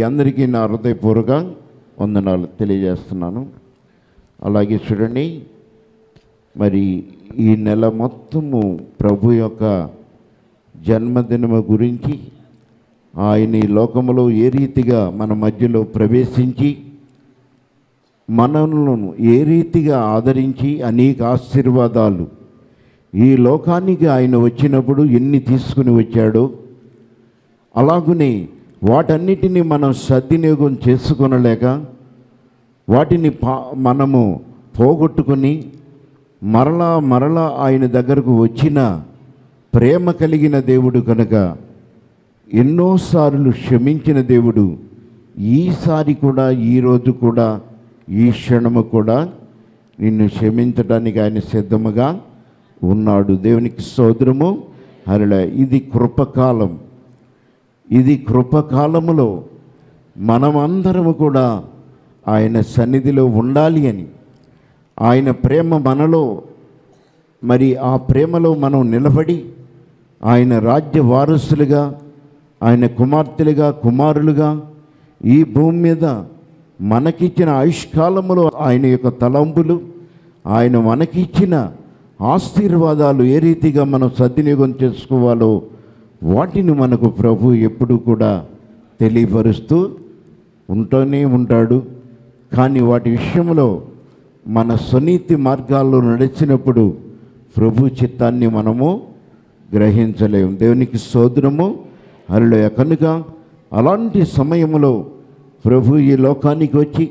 అందరికీ నా హృదయపూర్వక వందనాలు తెలియజేస్తున్నాను అలాగే చూడండి మరి ఈ నెల మొత్తము ప్రభు యొక్క జన్మదినము గురించి ఆయన ఈ లోకములో ఏ రీతిగా మన మధ్యలో ప్రవేశించి మనలను ఏ రీతిగా ఆదరించి అనేక ఆశీర్వాదాలు ఈ లోకానికి ఆయన వచ్చినప్పుడు ఎన్ని తీసుకుని వచ్చాడో అలాగునే వాటన్నిటిని మనం సద్వినియోగం చేసుకొనలేక వాటిని పా మనము పోగొట్టుకొని మరలా మరలా ఆయన దగ్గరకు వచ్చిన ప్రేమ కలిగిన దేవుడు కనుక ఎన్నోసార్లు క్షమించిన దేవుడు ఈసారి కూడా ఈరోజు కూడా ఈ క్షణము కూడా నిన్ను క్షమించడానికి ఆయన సిద్ధముగా ఉన్నాడు దేవునికి సోదరము అరల ఇది కృపకాలం ఇది కృపకాలములో మనమందరము కూడా ఆయన సన్నిధిలో ఉండాలి అని ఆయన ప్రేమ మనలో మరి ఆ ప్రేమలో మనం నిలబడి ఆయన రాజ్య వారసులుగా ఆయన కుమార్తెలుగా కుమారులుగా ఈ భూమి మీద మనకిచ్చిన ఆయుష్కాలములో ఆయన యొక్క తలంపులు ఆయన మనకిచ్చిన ఆశీర్వాదాలు ఏ రీతిగా మనం సద్వినియోగం చేసుకోవాలో వాటిని మనకు ప్రభు ఎప్పుడు కూడా తెలియపరుస్తూ ఉంటూనే ఉంటాడు కానీ వాటి విషయంలో మన సునీతి మార్గాల్లో నడిచినప్పుడు ప్రభు చిత్తాన్ని మనము గ్రహించలేము దేవునికి సోదరము అరలో కనుక అలాంటి సమయంలో ప్రభు ఈ లోకానికి వచ్చి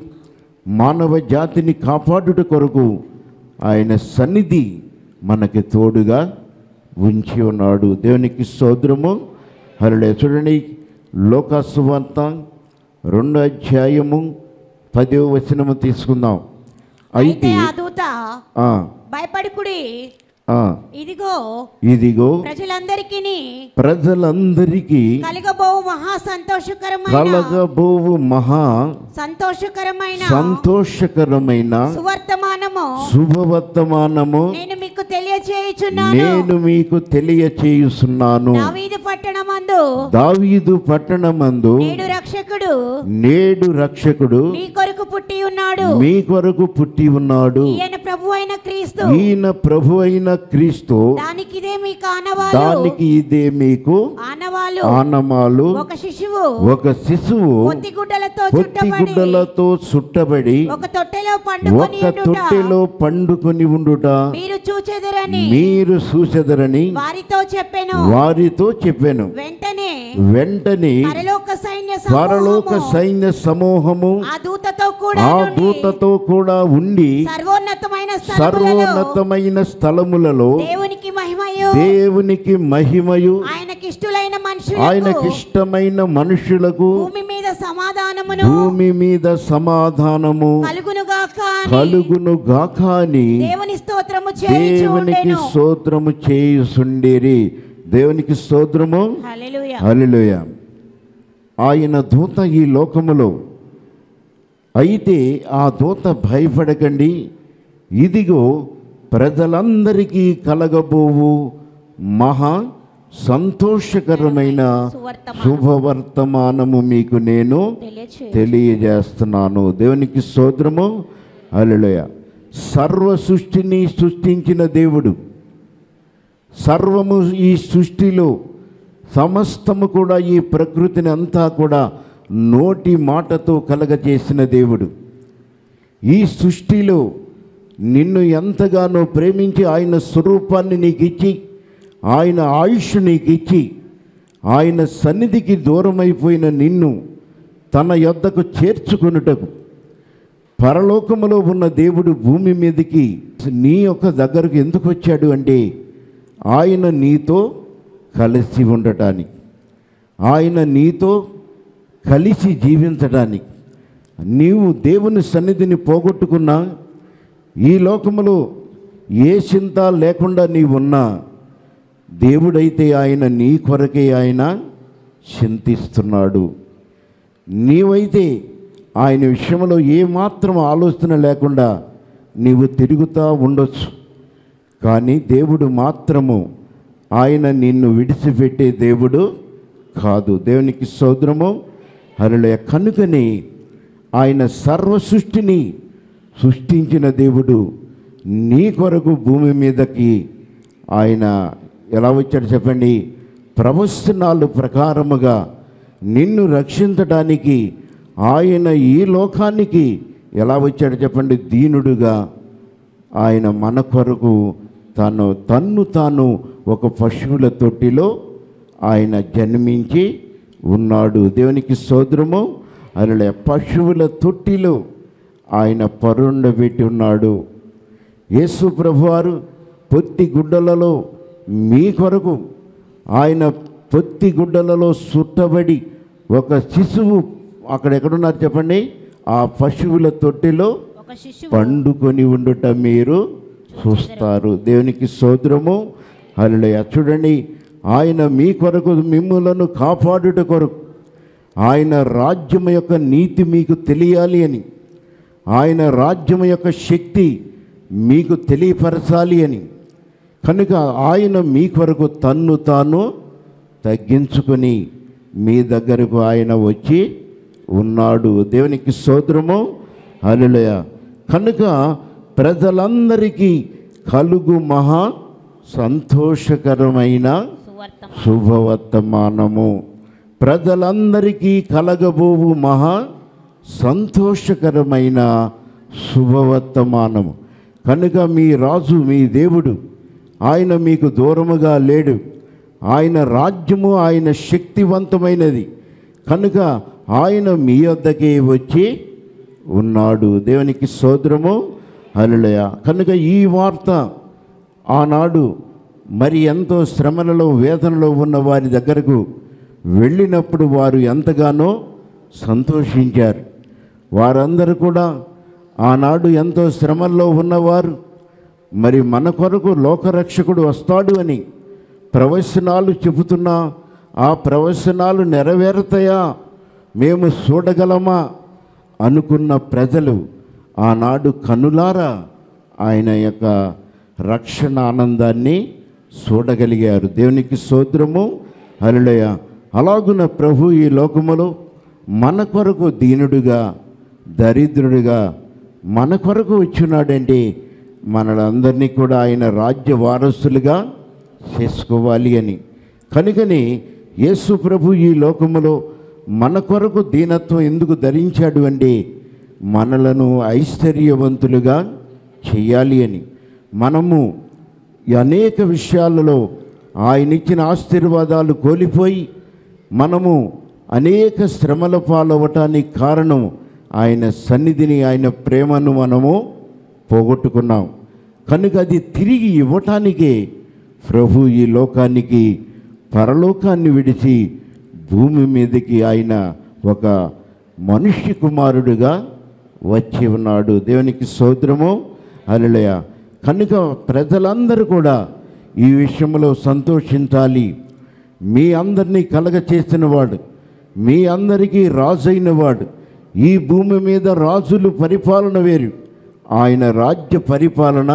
మానవ జాతిని కాపాడుట కొరకు ఆయన సన్నిధి మనకి తోడుగా ఉంచి ఉన్నాడు దేవునికి సోదరము హరుడే చూడండి లోకసువార్త రెండో అధ్యాయము పదో వచనము తీసుకుందాం అయితే అయితే ఆ దూత ఆ, భయపడుకుడి ఆ, ఇదిగో ఇదిగో ప్రజలందరికీ ప్రజలందరికీ కలగబో మహా సంతోషకరమైన కలగబోవు మహా సంతోషకరమైన సంతోషకరమైన సువర్తమానము శుభవర్తమానము నేను మీకు తెలియచేయుచున్నాను నేను మీకు తెలియచేయుచున్నాను దావీదు పట్టణమందు దావీదు పట్టణమందు నేడు రక్షకుడు నేడు రక్షకుడు మీ కొరకు పుట్టి ఉన్నాడు మీ కొరకు పుట్టి ఉన్నాడు ఈయన ప్రభు అయిన క్రీస్తు ఈయన ప్రభు అయిన క్రీస్తు దానికి ఇదే మీకు ఆనవాలు దానికి ఇదే మీకు ఆనవాలు ఆనమాలు ఒక శిశువు ఒక శిశువు పొత్తి గుడ్డలతో పొత్తి చుట్టబడి గుడ్డలతో చుట్టబడి ఒక తొట్టెలో పండుకొని ఒక ఉండుట తొట్టెలో పండుకొని ఉండుట మీరు చూచెదరని మీరు చూసెదరని వారితో చెప్పెను వారితో చెప్పాను వెంటనే వెంటనే పరలోక సైన్య పరలోక సమూహము సైన్య సమూహము ఆ దూతతో కూడా ఆ నుండి దూతతో కూడా ఉండి సర్వోన్నతమైన స్థలములలో సర్వోన్నతమైన స్థలములలో దేవునికి మహిమయు దేవునికి మహిమయు ఆయనకిష్టులైన ఆయనకి మనుషులకు ఇష్టమైన మనుషులకు భూమి మీద సమాధానమును భూమి మీద సమాధానము కలుగునుగాక అని కలుగును గాక అని దేవుని స్తోత్రము చేయుచు దేవునికి ఉండెను స్తోత్రము చేయుసుండేరి దేవునికి స్తోత్రము హల్లెలూయా హల్లెలూయా ఆయన దూత ఈ లోకములో అయితే ఆ దూత భయపడకండి ఇదిగో ప్రజలందరికీ కలగబోవు మహా సంతోషకరమైన సువర్తమానము శుభవర్తమానము మీకు నేను తెలియచేయు తెలియజేస్తున్నాను దేవునికి స్తోత్రము హల్లెలూయ సర్వ సృష్టిని సృష్టించిన దేవుడు సర్వము ఈ సృష్టిలో సమస్తము కూడా ఈ ప్రకృతిని అంతా కూడా నోటి మాటతో కలగజేసిన దేవుడు ఈ సృష్టిలో నిన్ను ఎంతగానో ప్రేమించి ఆయన స్వరూపాన్ని నీకు ఇచ్చి ఆయన ఆయుష్ నీకు ఇచ్చి ఆయన సన్నిధికి దూరమైపోయిన నిన్ను తన యొద్దకు చేర్చుకొనుటకు పరలోకములో ఉన్న దేవుడు భూమి మీదకి నీ యొక్క దగ్గరకు ఎందుకు వచ్చాడు అంటే ఆయన నీతో కలిసి ఉండటానికి ఆయన నీతో కలిసి జీవించడానికి నీవు దేవుని సన్నిధిని పోగొట్టుకున్నా ఈ లోకములో ఏ చింత లేకుండా నీవున్నా దేవుడైతే ఆయన నీ కొరకే ఆయన చింతిస్తున్నాడు నీవైతే ఆయన విషయంలో ఏమాత్రం ఆలోచన లేకుండా నీవు తిరుగుతూ ఉండొచ్చు కానీ దేవుడు మాత్రము ఆయన నిన్ను విడిచిపెట్టే దేవుడు కాదు దేవునికి సోదరము హల్లెలూయా కనుకని ఆయన సర్వ సృష్టిని సృష్టించిన దేవుడు నీ కొరకు భూమి మీదకి ఆయన ఎలా వచ్చాడు చెప్పండి ప్రవచనాలు ప్రకారముగా నిన్ను రక్షించడానికి ఆయన ఈ లోకానికి ఎలా వచ్చాడు చెప్పండి దీనుడుగా ఆయన మన కొరకు తను తన్ను తాను ఒక పశువుల తొట్టిలో ఆయన జన్మించి ఉన్నాడు దేవునికి సోదరము అలా పశువుల తొట్టిలో ఆయన పరుండబెట్టి ఉన్నాడు యేసు ప్రభువారు పొత్తి గుడ్డలలో మీ కొరకు ఆయన పొత్తి గుడ్డలలో సుట్టబడి ఒక శిశువు అక్కడ ఎక్కడున్నారు చెప్పండి ఆ పశువుల తొట్టిలో ఒక శిశువు పండుకొని ఉండుట మీరు చూస్తారు దేవునికి సోదరము హల్లెలూయా చూడండి ఆయన మీ కొరకు మిమ్ములను కాపాడుట కొరకు ఆయన రాజ్యం యొక్క నీతి మీకు తెలియాలి అని ఆయన రాజ్యం యొక్క శక్తి మీకు తెలియపరచాలి అని కనుక ఆయన మీ కొరకు తన్ను తాను తగ్గించుకొని మీ దగ్గరకు ఆయన వచ్చి ఉన్నాడు దేవునికి స్తోత్రము హల్లెలూయ కనుక ప్రజలందరికీ కలుగు మహా సంతోషకరమైన సువర్తమ శుభవర్తమానము ప్రజలందరికీ కలగబోవు మహా సంతోషకరమైన శుభవర్తమానము కనుక మీ రాజు మీ దేవుడు ఆయన మీకు దూరముగా లేడు ఆయన రాజ్యము ఆయన శక్తివంతమైనది కనుక ఆయన మీ వద్దకే వచ్చి ఉన్నాడు దేవునికి సోదరము హల్లెలూయ కనుక ఈ వార్త ఆనాడు మరి ఎంతో శ్రమలలో వేదనలో ఉన్న వారి దగ్గరకు వెళ్ళినప్పుడు వారు ఎంతగానో సంతోషించారు వారందరూ కూడా ఆనాడు ఎంతో శ్రమల్లో ఉన్నవారు మరి మన కొరకు లోకరక్షకుడు వస్తాడు అని ప్రవచనాలు చెబుతున్నా ఆ ప్రవచనాలు నెరవేరుతాయా మేము చూడగలమా అనుకున్న ప్రజలు ఆనాడు కనులారా ఆయన యొక్క రక్షణ ఆనందాన్ని చూడగలిగారు దేవునికి సోద్రము హల్లెలూయా అలాగున ప్రభు ఈ లోకములో మన కొరకు దీనుడుగా దరిద్రుడిగా మన కొరకు వచ్చినాడంటే మనలందరినీ కూడా ఆయన రాజ్య వారసులుగా చేసుకోవాలి అని కనుకని యేసు ప్రభు ఈ లోకములో మన కొరకు దీనత్వం ఎందుకు ధరించాడు అంటే మనలను ఐశ్వర్యవంతులుగా చేయాలి అని మనము ఈ అనేక విషయాలలో ఆయన ఇచ్చిన ఆశీర్వాదాలు కోల్పోయి మనము అనేక శ్రమల పాలవటానికి కారణం ఆయన సన్నిధిని ఆయన ప్రేమను మనము పోగొట్టుకున్నాం కనుక అది తిరిగి ఇవ్వటానికే ప్రభు ఈ లోకానికి పరలోకాన్ని విడిచి భూమి మీదకి ఆయన ఒక మనుష్య కుమారుడుగా వచ్చి ఉన్నాడు దేవునికి సోదరము అలలయ కనుక ప్రజలందరూ కూడా ఈ విషయంలో సంతోషించాలి మీ అందరినీ కలగ చేసినవాడు మీ అందరికీ రాజైన వాడు ఈ భూమి మీద రాజులు పరిపాలన వేరు ఆయన రాజ్య పరిపాలన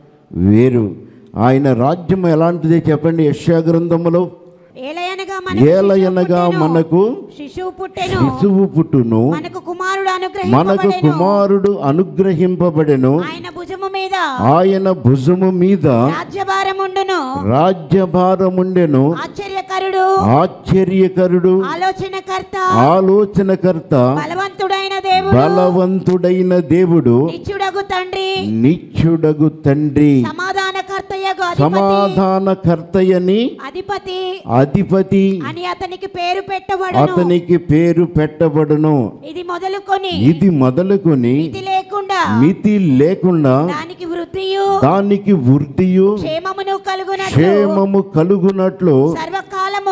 వేరు ఆయన రాజ్యం ఎలాంటిదే చెప్పండి యశ్యా గ్రంథములో ఏలయనగా ఏలయనగా మనకు శిశువు పుట్టెను శిశువు పుట్టును మనకు కుమారుడు మనకు అనుగ్రహింపబడెను కుమారుడు అనుగ్రహింపబడెను ఆయన భుజము మీద ఆయన భుజము మీద రాజ్యభారముండును రాజ్యభారముండెను ఆశ్చర్యకరుడు ఆశ్చర్యకరుడు ఆలోచనకర్త ఆలోచనకర్త బలవంతుడైన దేవుడు బలవంతుడైన దేవుడు నిత్యుడగు తండ్రి నిత్యుడగు తండ్రి సమాధానకర్తయగు అధిపతి సమాధానకర్తయని అధిపతి అధిపతి అని అతనికి పేరు పెట్టబడును అతనికి పేరు పెట్టబడును ఇది మొదలుకొని ఇది మొదలుకొని మితి లేకుండా మితి లేకుండా దానికి వృద్ధియు దానికి వృద్ధియు క్షేమమును కలుగునట్లు క్షేమము కలుగునట్లు సర్వకాలము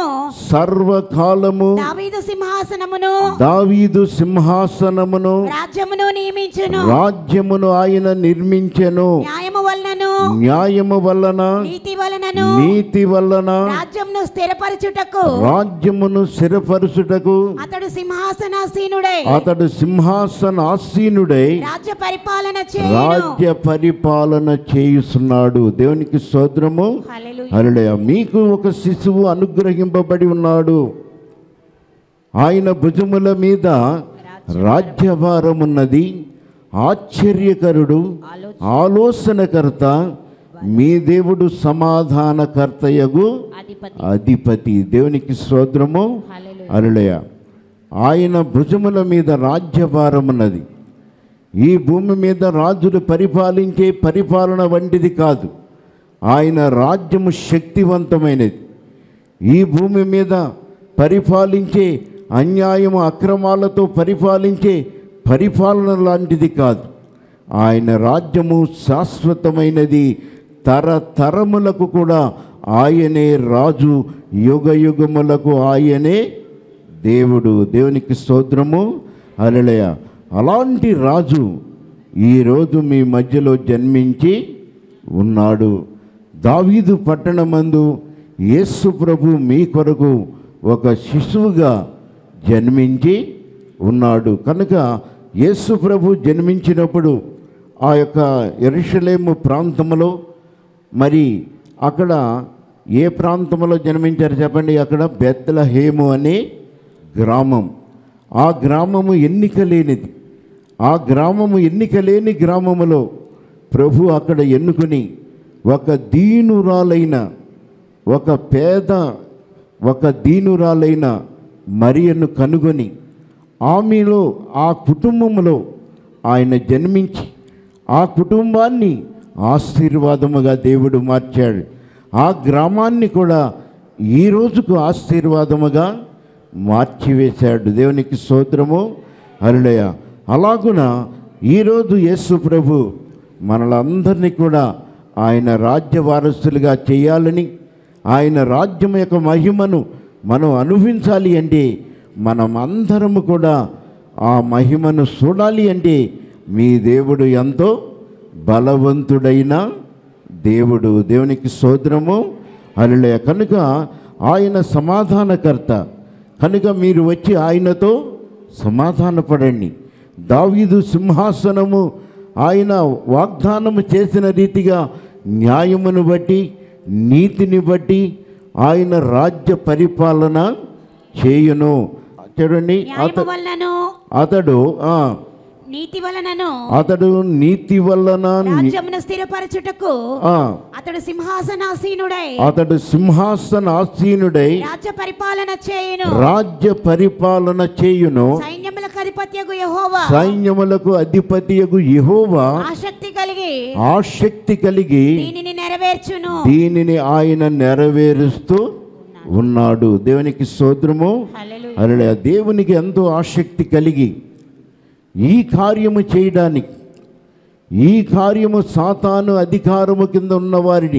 సర్వకాలము దావీదు సింహాసనమును దావీదు సింహాసనమును రాజ్యమును నియమించును రాజ్యమును ఆయన నిర్మించెను న్యాయము వలనను న్యాయము వలన నీతి వలనను నీతి వలన రాజ్యమును స్థిరపరచుటకు రాజ్యమును స్థిరపరచుటకు అతడు సింహాసనాసీనుడై అతడు సింహాసన ఆసీనుడై రాజ్య పరిపాలన చేయును రాజ్య పరిపాలన చేయుచున్నాడు దేవునికి స్తోత్రము హల్లెలూయా. హల్లెలూయా మీకు ఒక శిశువు అనుగ్రహింపబడి ఉన్నాడు ఆయన భుజముల మీద రాజ్యభారం ఉన్నది ఆశ్చర్యకరుడు ఆలోచనకర్త మీ దేవుడు సమాధానకర్తయగు అధిపతి అధిపతి దేవునికి స్తోత్రము హల్లెలూయా. అరులయ ఆయన భుజముల మీద రాజ్యభారం ఉన్నది ఈ భూమి మీద రాజులు పరిపాలించే పరిపాలన వంటిది కాదు ఆయన రాజ్యము శక్తివంతమైనది ఈ భూమి మీద పరిపాలించే అన్యాయము అక్రమాలతో పరిపాలించే పరిపాలన లాంటిది కాదు ఆయన రాజ్యము శాశ్వతమైనది తరతరములకు కూడా ఆయనే రాజు యుగ యుగములకు ఆయనే దేవుడు దేవునికి స్తోత్రము అలలయ అలాంటి రాజు ఈరోజు మీ మధ్యలో జన్మించి ఉన్నాడు దావీదు పట్టణమందు యేసు ప్రభు మీ కొరకు ఒక శిశువుగా జన్మించి ఉన్నాడు కనుక యేసు ప్రభు జన్మించినప్పుడు ఆ యొక్క ఎరుషలేము ప్రాంతంలో మరి అక్కడ ఏ ప్రాంతంలో జన్మించారు చెప్పండి అక్కడ బెత్తలహేము అనే గ్రామం ఆ గ్రామము ఎన్నిక లేనిది ఆ గ్రామము ఎన్నిక లేని గ్రామములో ప్రభు అక్కడ ఎన్నుకొని ఒక దీనురాలైన ఒక పేద ఒక దీనురాలైన మరియను కనుగొని ఆమెలో ఆ కుటుంబంలో ఆయన జన్మించి ఆ కుటుంబాన్ని ఆశీర్వాదముగా దేవుడు మార్చాడు ఆ గ్రామాన్ని కూడా ఈ రోజుకు ఆశీర్వాదముగా మార్చివేశాడు దేవునికి స్తోత్రము అరుడయ అలాగున ఈరోజు యేసు ప్రభు మనలందరినీ కూడా ఆయన రాజ్య వారసులుగా చేయాలని ఆయన రాజ్యం యొక్క మహిమను మనం అనుభవించాలి అంటే మనమందరము కూడా ఆ మహిమను చూడాలి అంటే మీ దేవుడు ఎంతో బలవంతుడైన దేవుడు దేవునికి సోదరము అలలే కనుక ఆయన సమాధానకర్త కనుక మీరు వచ్చి ఆయనతో సమాధానపడండి దావీదు సింహాసనము ఆయన వాగ్దానము చేసిన రీతిగా న్యాయమును బట్టి నీతిని బట్టి ఆయన రాజ్య పరిపాలన చేయును చూడండి న్యాయము అత వలనను అతడు ఆ, నీతి వలనను అతడు నీతి వలన ని- రాజ్యమును స్థిరపరచుటకు ఆ, అతడు సింహాసనాసీనుడై అతడు సింహాసన ఆసీనుడై రాజ్య పరిపాలన చేయును రాజ్య పరిపాలన చేయును సైన్యములకు అధిపత్యగు యెహోవా సైన్యములకు అధిపతియగు యెహోవా ఆసక్తి కలిగి ఆసక్తి కలిగి దీనిని నెరవేర్చును దీనిని ఆయన నెరవేరుస్తూ ఉన్నాడు దేవునికి సోదరము హల్లెలూయా. అలా దేవునికి ఎంతో ఆసక్తి కలిగి ఈ కార్యము చేయడానికి ఈ కార్యము సాతాను అధికారము కింద ఉన్నవారిని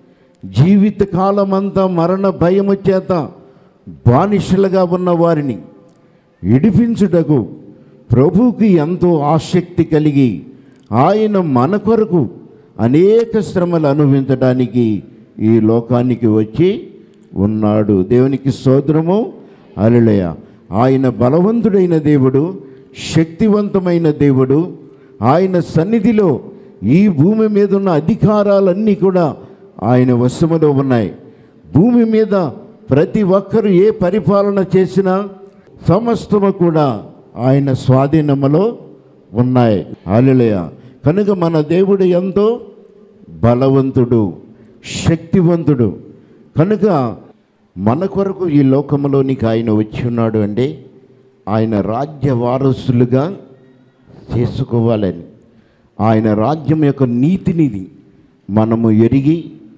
జీవిత కాలమంతా మరణ భయము చేత బానిసలుగా ఉన్నవారిని విడిపించుటకు ప్రభువుకి ఎంతో ఆసక్తి కలిగి ఆయన మన కొరకు అనేక శ్రమలు అనుభవించడానికి ఈ లోకానికి వచ్చి ఉన్నాడు దేవునికి సోదరము అలలయ ఆయన బలవంతుడైన దేవుడు శక్తివంతమైన దేవుడు ఆయన సన్నిధిలో ఈ భూమి మీద ఉన్న అధికారాలన్నీ కూడా ఆయన వశములో ఉన్నాయి భూమి మీద ప్రతి ఒక్కరు ఏ పరిపాలన చేసినా సమస్తము కూడా ఆయన స్వాధీనములో ఉన్నాయి అలలయ కనుక మన దేవుడు ఎంతో బలవంతుడు శక్తివంతుడు కనుక మన కొరకు ఈ లోకంలోనికి ఆయన వచ్చి ఉన్నాడు అంటే ఆయన రాజ్య వారసులుగా చేసుకోవాలని ఆయన రాజ్యం యొక్క నీతినిది మనము ఎరిగి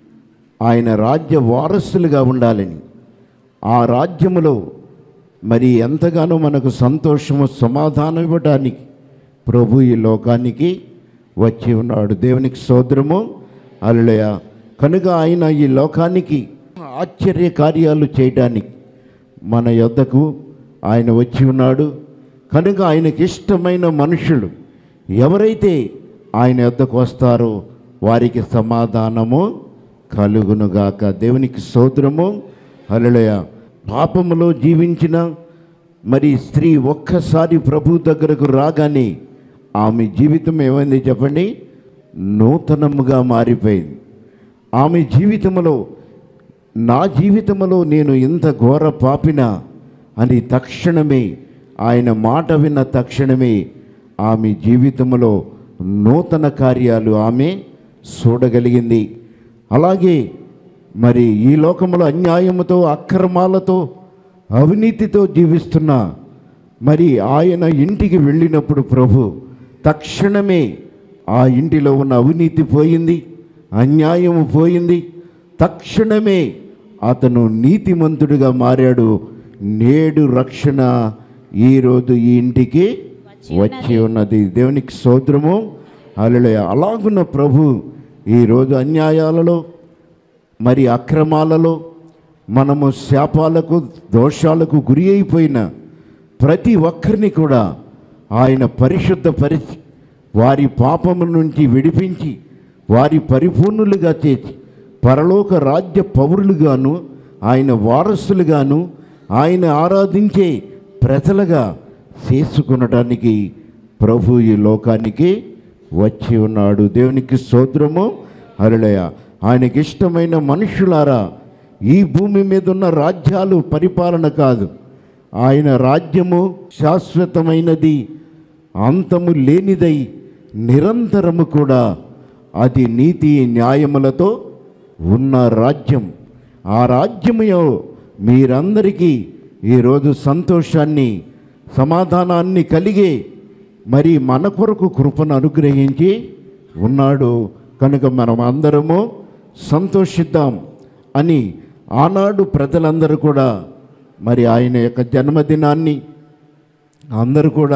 ఆయన రాజ్య వారసులుగా ఉండాలని ఆ రాజ్యములో మరి ఎంతగానో మనకు సంతోషము సమాధానం ఇవ్వడానికి ప్రభు ఈ లోకానికి వచ్చి ఉన్నాడు దేవునికి సోదరము అలలయ కనుక ఆయన ఈ లోకానికి ఆశ్చర్య కార్యాలు చేయడానికి మన యొద్దకు ఆయన వచ్చి ఉన్నాడు కనుక ఆయనకి ఇష్టమైన మనుషులు ఎవరైతే ఆయన యొద్దకు వస్తారో వారికి సమాధానము కలుగునుగాక దేవునికి సోదరము హల్లెలూయ పాపములో జీవించిన మరి స్త్రీ ఒక్కసారి ప్రభు దగ్గరకు రాగానే ఆమె జీవితం ఏమైంది చెప్పండి నూతనముగా మారిపోయింది ఆమె జీవితంలో నా జీవితంలో నేను ఇంత ఘోర పాపిన అని తక్షణమే ఆయన మాట విన్న తక్షణమే ఆమె జీవితంలో నూతన కార్యాలు ఆమె చూడగలిగింది అలాగే మరి ఈ లోకంలో అన్యాయముతో అక్రమాలతో అవినీతితో జీవిస్తున్న మరి ఆయన ఇంటికి వెళ్ళినప్పుడు ప్రభు తక్షణమే ఆ ఇంటిలో ఉన్న అవినీతి పోయింది అన్యాయము పోయింది తక్షణమే అతను నీతిమంతుడిగా మారాడు నేడు రక్షణ ఈరోజు ఈ ఇంటికి వచ్చి ఉన్నది దేవునికి సోదరము అలలే అలాగున్న ప్రభు ఈరోజు అన్యాయాలలో మరి అక్రమాలలో మనము శాపాలకు దోషాలకు గురి అయిపోయిన ప్రతి ఒక్కరిని కూడా ఆయన పరిశుద్ధపరిచి వారి పాపము నుంచి విడిపించి వారి పరిపూర్ణులుగా చేసి పరలోక రాజ్య పౌరులుగాను ఆయన వారసులుగాను ఆయన ఆరాధించే ప్రజలుగా చేసుకునడానికి ప్రభు ఈ లోకానికి వచ్చి ఉన్నాడు దేవునికి సోద్రము అరులయ ఆయనకి ఇష్టమైన మనుషులారా ఈ భూమి మీద ఉన్న రాజ్యాలు పరిపాలన కాదు ఆయన రాజ్యము శాశ్వతమైనది అంతము లేనిదై నిరంతరము కూడా అది నీతి న్యాయములతో ఉన్న రాజ్యం ఆ రాజ్యము మీరందరికీ ఈరోజు సంతోషాన్ని సమాధానాన్ని కలిగే మరి మన కొరకు కృపను అనుగ్రహించి ఉన్నాడు కనుక మనం అందరము సంతోషిద్దాం అని ఆనాడు ప్రజలందరూ కూడా మరి ఆయన యొక్క జన్మదినాన్ని అందరూ కూడా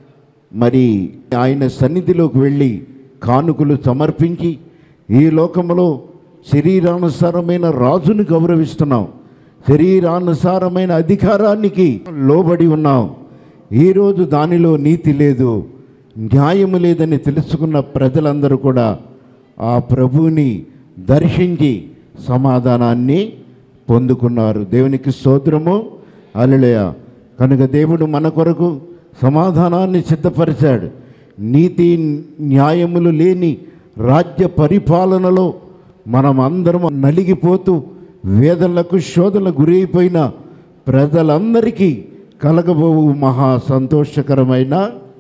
మరి ఆయన సన్నిధిలోకి వెళ్ళి కానుకలు సమర్పించి ఈ లోకంలో శరీరానుసారమైన రాజును గౌరవిస్తున్నాం శరీరానుసారమైన అధికారానికి లోబడి ఉన్నాం ఈరోజు దానిలో నీతి లేదు న్యాయము లేదని తెలుసుకున్న ప్రజలందరూ కూడా ఆ ప్రభువుని దర్శించి సమాధానాన్ని పొందుకున్నారు దేవునికి స్తోత్రము అలలయ కనుక దేవుడు మన కొరకు సమాధానాన్ని సిద్ధపరిచాడు నీతి న్యాయములు లేని రాజ్య పరిపాలనలో మనం అందరం నలిగిపోతూ వేదనలకు శోధనలకు గురైపోయిన ప్రజలందరికీ కలగబోవు మహా సంతోషకరమైన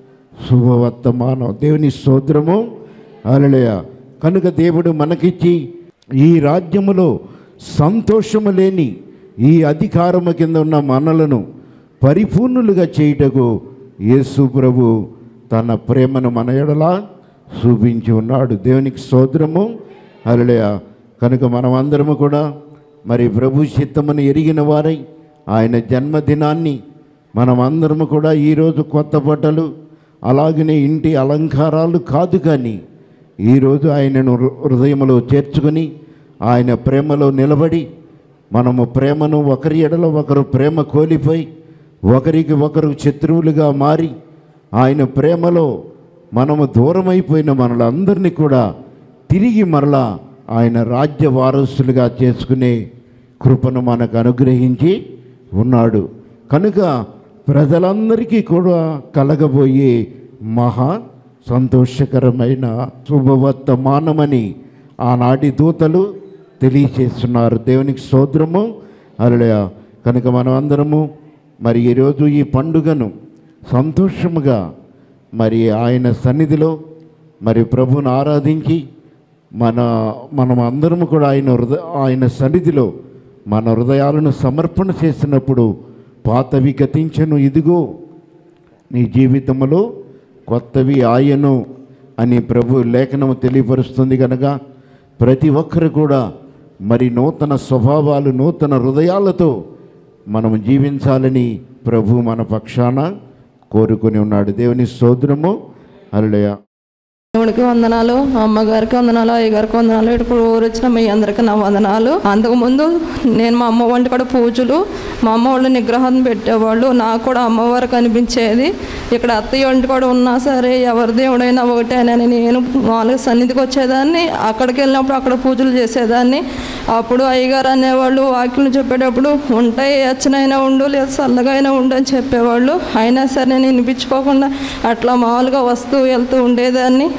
శుభవర్తమానం దేవుని స్తోత్రము అలలయ కనుక దేవుడు మనకిచ్చి ఈ రాజ్యములో సంతోషము లేని ఈ అధికారము కింద ఉన్న మనలను పరిపూర్ణులుగా చేయుటకు యేసు ప్రభు తన ప్రేమను మన ఎడలా చూపించి ఉన్నాడు దేవునికి స్తోత్రము అలలయ కనుక మనం అందరము కూడా మరి ప్రభు చిత్తమును ఎరిగిన వారై ఆయన జన్మదినాన్ని మనం అందరము కూడా ఈరోజు కొత్త బట్టలు అలాగనే ఇంటి అలంకారాలు కాదు కానీ ఈరోజు ఆయనను హృ- హృదయంలో చేర్చుకొని ఆయన ప్రేమలో నిలబడి మనము ప్రేమను ఒకరి ఎడల ఒకరు ప్రేమ కోల్పోయి ఒకరికి ఒకరు శత్రువులుగా మారి ఆయన ప్రేమలో మనము దూరమైపోయిన మనలందరినీ కూడా తిరిగి మరలా ఆయన రాజ్య వారసులుగా చేసుకునే కృపను మనకు అనుగ్రహించి ఉన్నాడు కనుక ప్రజలందరికీ కూడా కలగబోయే మహా సంతోషకరమైన శుభవర్తమానమని ఆనాటి దూతలు తెలియచేస్తున్నారు దేవునికి స్తోత్రము అలయ కనుక మనం అందరము మరి ఈరోజు ఈ పండుగను సంతోషముగా మరి ఆయన సన్నిధిలో మరి ప్రభుని ఆరాధించి మన మనం అందరము కూడా ఆయన హృదయ ఆయన సన్నిధిలో మన హృదయాలను సమర్పణ చేసినప్పుడు పాతవి గతించను ఇదిగో నీ జీవితంలో కొత్తవి ఆయను అని ప్రభు లేఖనము తెలియపరుస్తుంది కనుక ప్రతి ఒక్కరు కూడా మరి నూతన స్వభావాలు నూతన హృదయాలతో మనం జీవించాలని ప్రభు మన పక్షాన కోరుకొని ఉన్నాడు దేవుని సోదరము అలయ దేవుడికి వందనాలు అమ్మగారికి వందనాలు అయ్యగారికి వందనాలు ఇప్పుడు ఊరు వచ్చిన మీ అందరికీ నా వందనాలు అంతకుముందు నేను మా అమ్మ వంటి కూడా పూజలు మా అమ్మ వాళ్ళు నిగ్రహం పెట్టేవాళ్ళు నాకు కూడా అమ్మవారు కనిపించేది ఇక్కడ అత్తయ్య వంటి కూడా ఉన్నా సరే ఎవరి దేవుడైనా ఒకటేనని నేను మామూలుగా సన్నిధికి వచ్చేదాన్ని అక్కడికి వెళ్ళినప్పుడు అక్కడ పూజలు చేసేదాన్ని అప్పుడు అయ్యగారు అనేవాళ్ళు వాక్యం చెప్పేటప్పుడు ఉంటాయి అచ్చనైనా ఉండు లేదా చల్లగా అయినా ఉండు అని చెప్పేవాళ్ళు అయినా సరే నేను వినిపించుకోకుండా అట్లా మామూలుగా వస్తూ వెళ్తూ ఉండేదాన్ని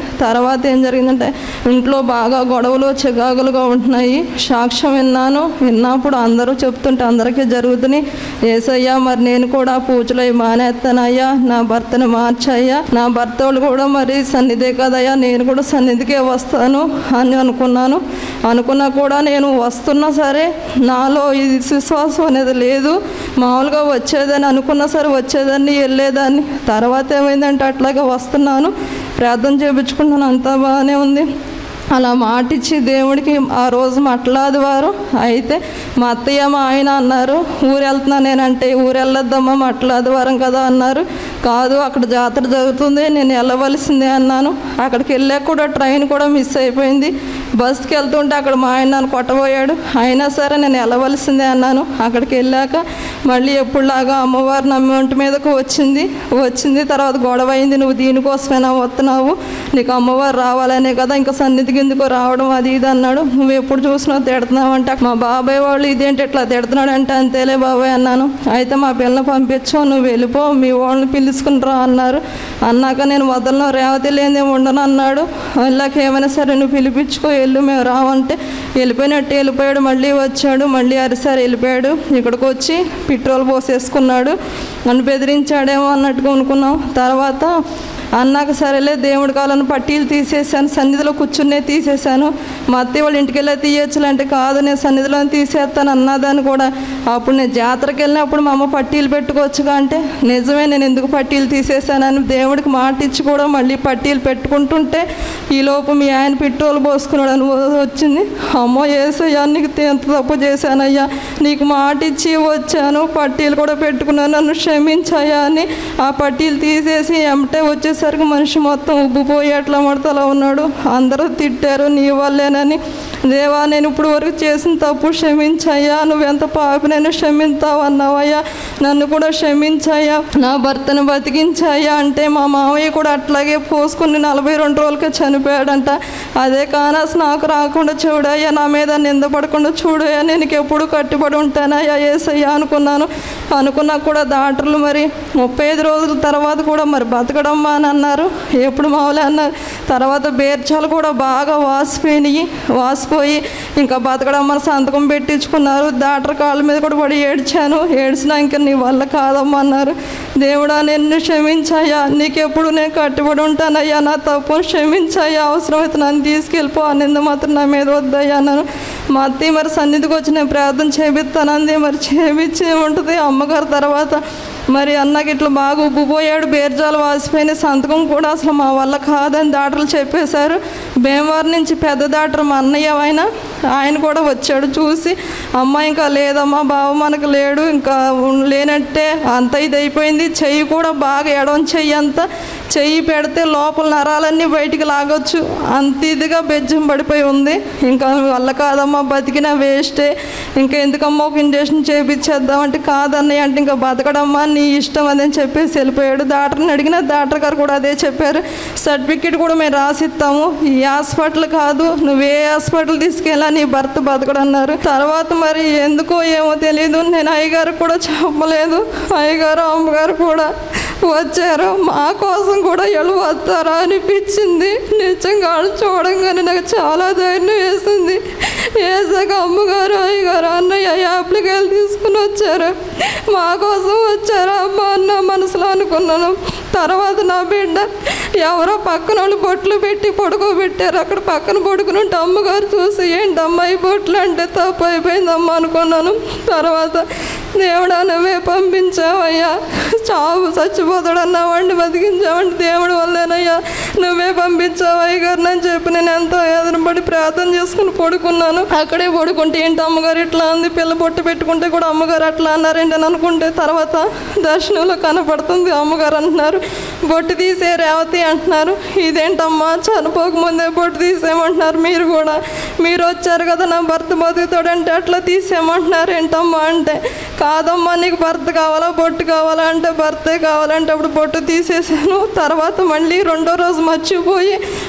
తర్వాత ఏం జరిగిందంటే ఇంట్లో బాగా గొడవలు చికాకులుగా ఉంటున్నాయి సాక్ష్యం విన్నాను విన్నప్పుడు అందరూ చెప్తుంటే అందరికీ జరుగుతున్నాయి ఏసయ్యా మరి నేను కూడా పూజలు అవి మానేస్తానయ్యా నా భర్తను మార్చయ్యా నా భర్త వాళ్ళు కూడా మరి సన్నిధే కదయ్యా నేను కూడా సన్నిధికే వస్తాను అని అనుకున్నాను అనుకున్నా కూడా నేను వస్తున్నా సరే నాలో ఇది విశ్వాసం అనేది లేదు మామూలుగా వచ్చేదని అనుకున్నా సరే వచ్చేదాన్ని వెళ్ళేదాన్ని తర్వాత ఏమైందంటే అట్లాగే వస్తున్నాను ప్రార్థన చేయించుకుంటున్నాను అంతా బాగానే ఉంది అలా మాటిచ్చి దేవుడికి ఆ రోజు మట్లాది వారు అయితే మా అత్తయ్య మా ఆయన అన్నారు ఊరు వెళ్తున్నా నేనంటే ఊరు వెళ్ళొద్దమ్మా మట్లాది వారం కదా అన్నారు కాదు అక్కడ జాతర జరుగుతుంది నేను వెళ్ళవలసిందే అన్నాను అక్కడికి వెళ్ళాక కూడా ట్రైన్ కూడా మిస్ అయిపోయింది బస్కి వెళ్తుంటే అక్కడ మా ఆయన నన్ను కొట్టబోయాడు అయినా సరే నేను వెళ్ళవలసిందే అన్నాను అక్కడికి వెళ్ళాక మళ్ళీ ఎప్పుడులాగా అమ్మవారు నా ఒంటి మీదకు వచ్చింది వచ్చింది తర్వాత గొడవ అయింది నువ్వు దీనికోసమేనా వస్తున్నావు నీకు అమ్మవారు రావాలనే కదా ఇంకా సన్నిధికి ఎందుకో రావడం అది ఇది అన్నాడు నువ్వు ఎప్పుడు చూసినా తిడుతున్నావు అంటే మా బాబాయ్ వాళ్ళు ఇదేంటి ఇట్లా తిడుతున్నాడు అంటే అంతేలే బాబాయ్ అన్నాను అయితే మా పిల్లని పంపించు నువ్వు వెళ్ళిపో మీ వాళ్ళని పిలుచుకుని రా అన్నారు అన్నాక నేను వదలను రేవతి లేదే ఉండను అన్నాడు వెళ్ళాక ఏమైనా సరే నువ్వు పిలిపించుకో వెళ్ళు మేము రావంటే వెళ్ళిపోయినట్టు వెళ్ళిపోయాడు మళ్ళీ వచ్చాడు మళ్ళీ అరిసారి వెళ్ళిపోయాడు ఇక్కడికి వచ్చి పెట్రోల్ పోసేసుకున్నాడు నన్ను బెదిరించాడేమో అన్నట్టుగా అనుకున్నాం తర్వాత అన్నాక సరేలే దేవుడి కాలను పట్టీలు తీసేసాను సన్నిధిలో కూర్చునే తీసేశాను మా అత్తయ్య వాళ్ళ ఇంటికి వెళ్ళి తీయచ్చులంటే కాదు నేను సన్నిధిలో తీసేస్తాను అన్నదాన్ని కూడా అప్పుడు నేను జాతరకి వెళ్ళినప్పుడు మా అమ్మ పట్టీలు పెట్టుకోవచ్చుగా అంటే నిజమే నేను ఎందుకు పట్టీలు తీసేశానని దేవుడికి మాట ఇచ్చి కూడా మళ్ళీ పట్టీలు పెట్టుకుంటుంటే ఈలోపు మీ ఆయన పెట్రోల్ పోసుకున్నాడు అని వచ్చింది అమ్మో ఏసయ్యా నీకు ఎంత తప్పు చేశానయ్యా నీకు మాట ఇచ్చి వచ్చాను పట్టీలు కూడా పెట్టుకున్నాను నన్ను క్షమించాయా అని ఆ పట్టీలు తీసేసి ఎమటే వచ్చేసరికి మనిషి మొత్తం ఉబ్బిపోయి అట్లా మడతలా ఉన్నాడు అందరూ తిట్టారు నీ వల్లేనని దేవా నేను ఇప్పుడు వరకు చేసిన తప్పు క్షమించయ్యా నువ్వెంత పాపినైనా క్షమించావు అన్నావయ్యా నన్ను కూడా క్షమించయ్యా నా భర్తను బతికించాయా అంటే మా మామయ్య కూడా అట్లాగే పోసుకుని నలభై రెండు రోజులకే చనిపోయాడంట అదే కానాస్ నాకు రాకుండా చూడయ్యా నా మీద నిందపడకుండా చూడయ్యా నేను నీకు ఎప్పుడు కట్టుబడి ఉంటానయ్యా ఏసయ్యా అనుకున్నాను అనుకున్నా కూడా డాక్టర్లు మరి ముప్పై ఐదు రోజుల తర్వాత కూడా మరి బతకడమ్మా అని అన్నారు ఎప్పుడు మామూలే అన్నారు తర్వాత బేర్చాలు కూడా బాగా వాసిపోయినాయి వాసిపోయి ఇంకా బతకడమ్మని సంతకం పెట్టించుకున్నారు డాక్టర్ కాళ్ళ మీద కూడా పడి ఏడ్చాను ఏడ్చినా ఇంకా నీ వల్ల కాదమ్మా అన్నారు దేవుడా నిన్ను క్షమించాయా నీకెప్పుడు నేను కట్టుబడి ఉంటానయ్యా నా తప్పును క్షమించాయా అవసరమైతే నన్ను తీసుకెళ్ళిపో నింద మాత్రం నా మీద వద్దయ్యా అన్నాను మా అత్తయ్య మరి సన్నిధికి వచ్చి నేను ప్రార్థన చేపిస్తానంది మరి చేపించి ఉంటుంది అమ్మగారు తర్వాత మరి అన్నకి ఇట్లా బాగా ఉబ్బిపోయాడు బేర్జాలు వాసిపోయిన సంతకం కూడా అసలు మా వల్ల కాదని డాక్టర్లు చెప్పేశారు భీమవరం నుంచి పెద్ద డాక్టర్ మా అన్నయ్య ఆయన ఆయన కూడా వచ్చాడు చూసి అమ్మ ఇంకా లేదమ్మా బావ మనకు లేడు ఇంకా ఉన్- లేనట్టే అంత ఇది అయిపోయింది చెయ్యి కూడా బాగా ఎడవం చెయ్యి అంతా చెయ్యి పెడితే లోపల నరాలన్నీ బయటికి లాగొచ్చు అంత ఇదిగా బెజ్జం పడిపోయి ఉంది ఇంకా వల్ల కాదమ్మా బతికినా వేస్టే ఇంకా ఎందుకమ్మా ఒక ఇంజక్షన్ చేపించేద్దామంటే కాదన్నయ్య అంటే ఇంకా బతకడమ్మా నీ ఇష్టం అదని చెప్పేసి వెళ్ళిపోయాడు డాక్టర్ని అడిగిన డాక్టర్ గారు కూడా అదే చెప్పారు సర్టిఫికెట్ కూడా మేము రాసిస్తాము ఈ హాస్పిటల్ కాదు నువ్వు ఏ హాస్పిటల్ తీసుకెళ్ళా నీ భర్త బతకడన్నారు తర్వాత మరి ఎందుకో ఏమో తెలియదు నేను అయ్యగారికి కూడా చెప్పలేదు అయ్యగారు అమ్మగారు కూడా వచ్చారు మా కోసం కూడా వీళ్ళు వస్తారా అనిపించింది నిజంగా వాళ్ళు చూడంగానే నాకు చాలా ధైర్యం వేసింది వేసాక అమ్మగారు అయ్యగారు అన్నయ్య యాప్లకి వెళ్ళి తీసుకుని వచ్చారు మా కోసం వచ్చారా అమ్మ అన్న మనసులో అనుకున్నాను తర్వాత నా బిడ్డ ఎవరో పక్కన వాళ్ళు బొట్లు పెట్టి పడుకోబెట్టారు అక్కడ పక్కన పడుకుని ఉంటే అమ్మగారు చూసి ఏంటమ్మా ఈ బొట్లు అంటే తప్పు అయిపోయిందమ్మా అనుకున్నాను తర్వాత దేవుడా నువ్వే పంపించావయ్యా చావు చచ్చిపోతాడన్నా వాడిని బతికించావండి దేవుడి వల్లేనయ్యా నువ్వే పంపించావు అయ్యగారు అని చెప్పి నేను ఎంతో ఎదురు పడి ప్రార్థన చేసుకుని పడుకున్నాను అక్కడే పడుకుంటే ఏంటి అమ్మగారు ఇట్లా అంది పిల్ల బొట్టు పెట్టుకుంటే కూడా అమ్మగారు అట్లా అన్నారేంటి అని అనుకుంటే తర్వాత దర్శనంలో కనపడుతుంది అమ్మగారు అంటున్నారు బొట్టు తీసే రేవతి అంటున్నారు ఇదేంటమ్మా చనిపోకముందే బొట్టు తీసేయమంటున్నారు మీరు కూడా మీరు వచ్చారు కదా నా భర్త బతుకుతాడంటే అట్లా తీసేయమంటున్నారు ఏంటమ్మా అంటే కాదమ్మా నీకు భర్త కావాలా బొట్టు కావాలా అంటే భర్తే కావాలంటే అప్పుడు బొట్టు తీసేసాను తర్వాత మళ్ళీ రెండో రోజు మర్చిపోయి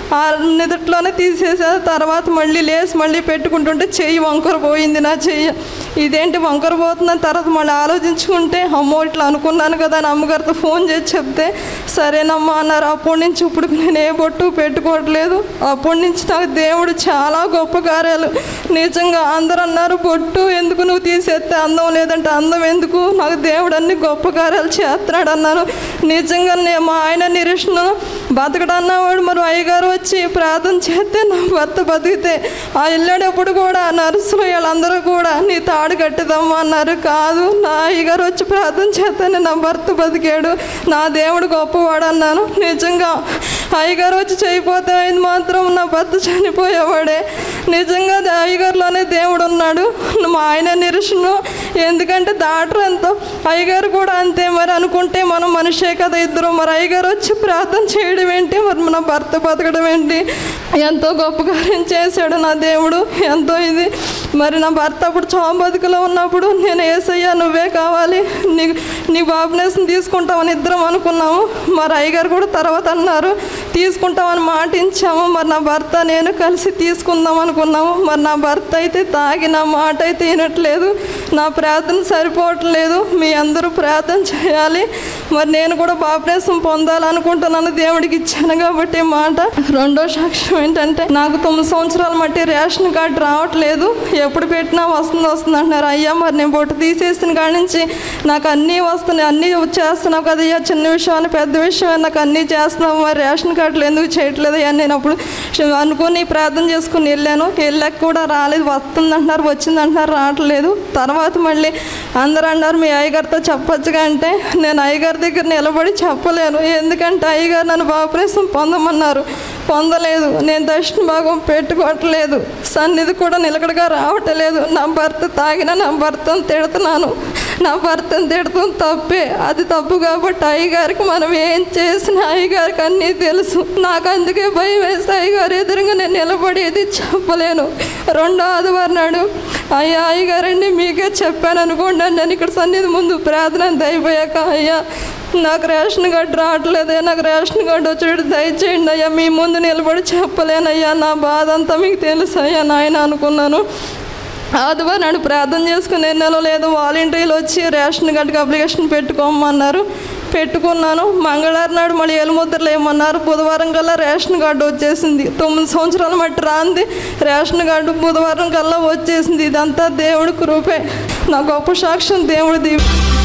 ఆ నిదట్లోనే తీసేసాను తర్వాత మళ్ళీ లేసి మళ్ళీ పెట్టుకుంటుంటే చెయ్యి వంకర పోయింది నా చెయ్యి ఇదేంటి వంకర పోతుందని తర్వాత మళ్ళీ ఆలోచించుకుంటే అమ్మో ఇట్లా అనుకున్నాను కదా అని అమ్మగారితో ఫోన్ చేసి చెప్తే సరేనమ్మా అన్నారు అప్పటి నుంచి ఇప్పుడు నేను ఏ బొట్టు పెట్టుకోవట్లేదు అప్పటి నుంచి నాకు దేవుడు చాలా గొప్ప కార్యాలు నిజంగా అందరూ అన్నారు బొట్టు ఎందుకు నువ్వు తీసేస్తే అందం లేదంటే అందం ఎందుకు నాకు దేవుడు అన్ని గొప్ప కార్యాలు చేస్తున్నాడు అన్నాను నిజంగా నేను మా ఆయన నిరీక్షణ బతకడన్నవాడు మరి అయ్యగారు వచ్చి ప్రార్థన చేస్తే నా భర్త బతికితే ఆ వెళ్ళేటప్పుడు కూడా నర్సులు వీళ్ళందరూ కూడా నీ తాడు కట్టిదమ్మా అన్నారు కాదు నా అయ్యగారు వచ్చి ప్రార్థన చేస్తేనే నా భర్త బతికాడు నా దేవుడు గొప్పవాడు అన్నాను నిజంగా అయ్యగారు వచ్చి చేయిపోతే ఆయన మాత్రం నా భర్త చనిపోయేవాడే నిజంగా దే- అయ్యగారులోనే దేవుడు ఉన్నాడు మా ఆయన నిరీక్షణ ఎందుకంటే డాక్టర్ ఎంతో అయ్యగారు కూడా అంతే మరి అనుకుంటే మనం మనిషే కదా ఇద్దరు మరి అయ్యగారు వచ్చి ప్రార్థన చేయడం ఏంటి మరి మన భర్త బతకడం ఏంటి ఎంతో గొప్ప కార్యం చేశాడు నా దేవుడు ఎంతో ఇది మరి నా భర్త అప్పుడు చావు బతుకులో ఉన్నప్పుడు నేను ఏసయ్యా నువ్వే కావాలి నీ నీ బాబునేసం తీసుకుంటామని ఇద్దరం అనుకున్నాము మరి అయ్యగారు కూడా తర్వాత అన్నారు తీసుకుంటామని మాట ఇచ్చాము మరి నా భర్త నేను కలిసి తీసుకుందాం అనుకున్నాము మరి నా భర్త అయితే తాగి నా మాట అయితే వినట్లేదు నా ప్రార్థన సరిపోవట్లేదు మీ అందరూ ప్రార్థన చేయాలి మరి నేను కూడా బాప్రేసం పొందాలనుకుంటున్నాను దేవుడికి ఇచ్చాను కాబట్టి ఈ మాట రెండో సాక్ష్యం ఏంటంటే నాకు తొమ్మిది సంవత్సరాల మట్టి రేషన్ కార్డు రావట్లేదు ఎప్పుడు పెట్టినా వస్తుంది వస్తుంది అంటున్నారు అయ్యా మరి నేను బొట్టు తీసేసిన కాడి నుంచి నాకు అన్నీ వస్తున్నాయి అన్నీ చేస్తున్నావు కదా అయ్యా చిన్న విషయం అని పెద్ద విషయం అని నాకు అన్నీ చేస్తున్నావు మరి రేషన్ కార్డులు ఎందుకు చేయట్లేదు అని నేను అప్పుడు అనుకుని ప్రార్థన చేసుకుని వెళ్ళాను వెళ్ళాక కూడా రాలేదు వస్తుంది అంటున్నారు వచ్చింది అంటున్నారు రావట్లేదు తర్వాత మళ్ళీ అందరూ అన్నారు మీ అయ్యగారితో చెప్పొచ్చుగా అంటే నేను అయ్యగారి దగ్గర నిలబడి చెప్పలేను ఎందుకంటే అయ్యగారు నన్ను బాప్రేసం పొందమన్నారు పొందలేదు నేను దర్శన భాగం పెట్టుకోవట్లేదు సన్నిధి కూడా నిలకడగా రావట్లేదు నా భర్త తాగిన నా భర్తను తిడుతున్నాను నా భర్తను తిడతాం తప్పే అది తప్పు కాబట్టి అయ్యగారికి మనం ఏం చేసిన అయ్యగారికి అన్నీ తెలుసు నాకు అందుకే భయం వేస్తే అయ్యగారు ఎదురుగా నేను నిలబడేది చెప్పలేను రెండో ఆదివారం నాడు అయ్యా అయ్యగారండి మీకే చెప్పాను అనుకోండి నేను ఇక్కడ సన్నిధి ముందు ప్రార్థన అంతా అయిపోయాక అయ్యా నాకు రేషన్ కార్డు రావట్లేదే నాకు రేషన్ కార్డు వచ్చేటట్టు దయచేయండి అయ్యా మీ ముందు నిలబడి చెప్పలేనయ్యా నా బాధ అంతా మీకు తెలుసు అయ్యా నాయన అనుకున్నాను ఆదివారం నాడు ప్రార్థన చేసుకుని ఎన్నెలో లేదు వాలంటీర్లు వచ్చి రేషన్ కార్డుకి అప్లికేషన్ పెట్టుకోమన్నారు పెట్టుకున్నాను మంగళవారం నాడు మళ్ళీ ఎలుముద్రలు ఏమన్నారు బుధవారం కల్లా రేషన్ కార్డు వచ్చేసింది తొమ్మిది సంవత్సరాల మట్టి రాంది రేషన్ కార్డు బుధవారం కల్లా వచ్చేసింది ఇదంతా దేవుడి కృపే నా గొప్ప సాక్ష్యం దేవుడి దీవి